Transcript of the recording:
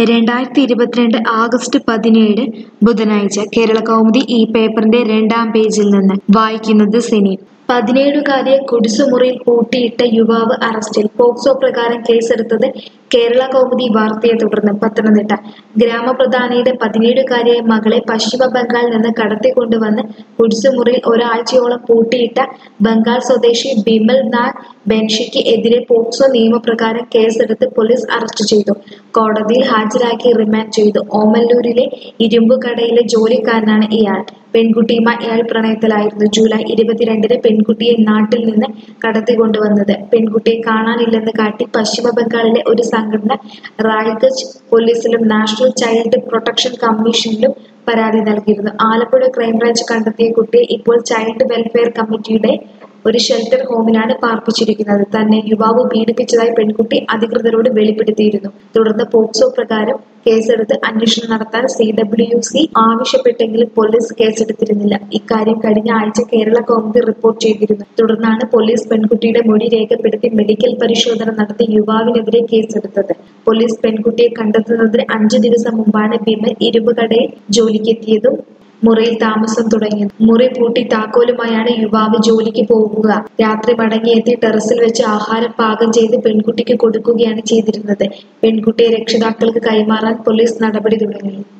രണ്ടായിരത്തി ഇരുപത്തിരണ്ട് ആഗസ്റ്റ് പതിനേഴ് ബുധനാഴ്ച കേരള കൗമുദി ഈ പേപ്പറിന്റെ രണ്ടാം പേജിൽ നിന്ന് വായിക്കുന്നത് സിനി പതിനേഴുകാരിയെ കുടിസുമുറിയിൽ പൂട്ടിയിട്ട യുവാവ് അറസ്റ്റിൽ പോക്സോ പ്രകാരം കേസെടുത്തത് കേരള കൗമുദി വാർത്തയെ തുടർന്ന് പത്തനംതിട്ട ഗ്രാമപ്രധാനിയുടെ പതിനേഴുകാരിയായ മകളെ പശ്ചിമ ബംഗാളിൽ നിന്ന് കടത്തിക്കൊണ്ടുവന്ന് കുടിസുമുറിയിൽ ഒരാഴ്ചയോളം പൂട്ടിയിട്ട ബംഗാൾ സ്വദേശി ബിമൽ നാഗ് ബെൻഷിക്ക് എതിരെ പോക്സോ നിയമപ്രകാരം കേസെടുത്ത് പോലീസ് അറസ്റ്റ് ചെയ്തു കോടതിയിൽ ഹാജരാക്കി റിമാൻഡ് ചെയ്തു ഓമല്ലൂരിലെ ഇരുമ്പുകടയിലെ ജോലിക്കാരനാണ് ഇയാൾ പെൺകുട്ടിയുമായി ഇയാൾ പ്രണയത്തിലായിരുന്നു ജൂലൈ ഇരുപത്തിരണ്ടിന് പെൺകുട്ടിയെ നാട്ടിൽ നിന്ന് കടത്തിക്കൊണ്ടുവന്നത് പെൺകുട്ടിയെ കാണാനില്ലെന്ന് കാട്ടി പശ്ചിമ ബംഗാളിലെ ഒരു സംഘടന റായ്ഗഞ്ച് പോലീസിലും നാഷണൽ ചൈൽഡ് പ്രൊട്ടക്ഷൻ കമ്മീഷനിലും പരാതി നൽകിയിരുന്നു ആലപ്പുഴ ക്രൈംബ്രാഞ്ച് കണ്ടെത്തിയ കുട്ടിയെ ഇപ്പോൾ ചൈൽഡ് വെൽഫെയർ കമ്മിറ്റിയുടെ ഒരു ഷെൽട്ടർ ഹോമിലാണ് പാർപ്പിച്ചിരിക്കുന്നത് തന്നെ യുവാവ് പീഡിപ്പിച്ചതായി പെൺകുട്ടി അധികൃതരോട് വെളിപ്പെടുത്തിയിരുന്നു തുടർന്ന് പോക്സോ പ്രകാരം കേസെടുത്ത് അന്വേഷണം നടത്താൻ സി ഡബ്ല്യു സി ആവശ്യപ്പെട്ടെങ്കിലും പോലീസ് കേസെടുത്തിരുന്നില്ല ഇക്കാര്യം കഴിഞ്ഞ ആഴ്ച കേരള കൗമുദി റിപ്പോർട്ട് ചെയ്തിരുന്നു തുടർന്നാണ് പോലീസ് പെൺകുട്ടിയുടെ മൊഴി രേഖപ്പെടുത്തി മെഡിക്കൽ പരിശോധന നടത്തി യുവാവിനെതിരെ കേസെടുത്തത് പോലീസ് പെൺകുട്ടിയെ കണ്ടെത്തുന്നതിന് അഞ്ചു ദിവസം മുമ്പാണ് ബിമൽ ഇരുമ്പുകടയിൽ ജോലിക്കെത്തിയതും മുറിയിൽ താമസം തുടങ്ങിയത് മുറി പൂട്ടി താക്കോലുമായാണ് യുവാവ് ജോലിക്ക് പോകുക രാത്രി മടങ്ങിയെത്തി ടെറസിൽ വെച്ച് ആഹാരം പാകം ചെയ്ത് പെൺകുട്ടിക്ക് കൊടുക്കുകയാണ് ചെയ്തിരുന്നത് പെൺകുട്ടിയെ രക്ഷിതാക്കൾക്ക് കൈമാറാൻ പോലീസ് നടപടി തുടങ്ങി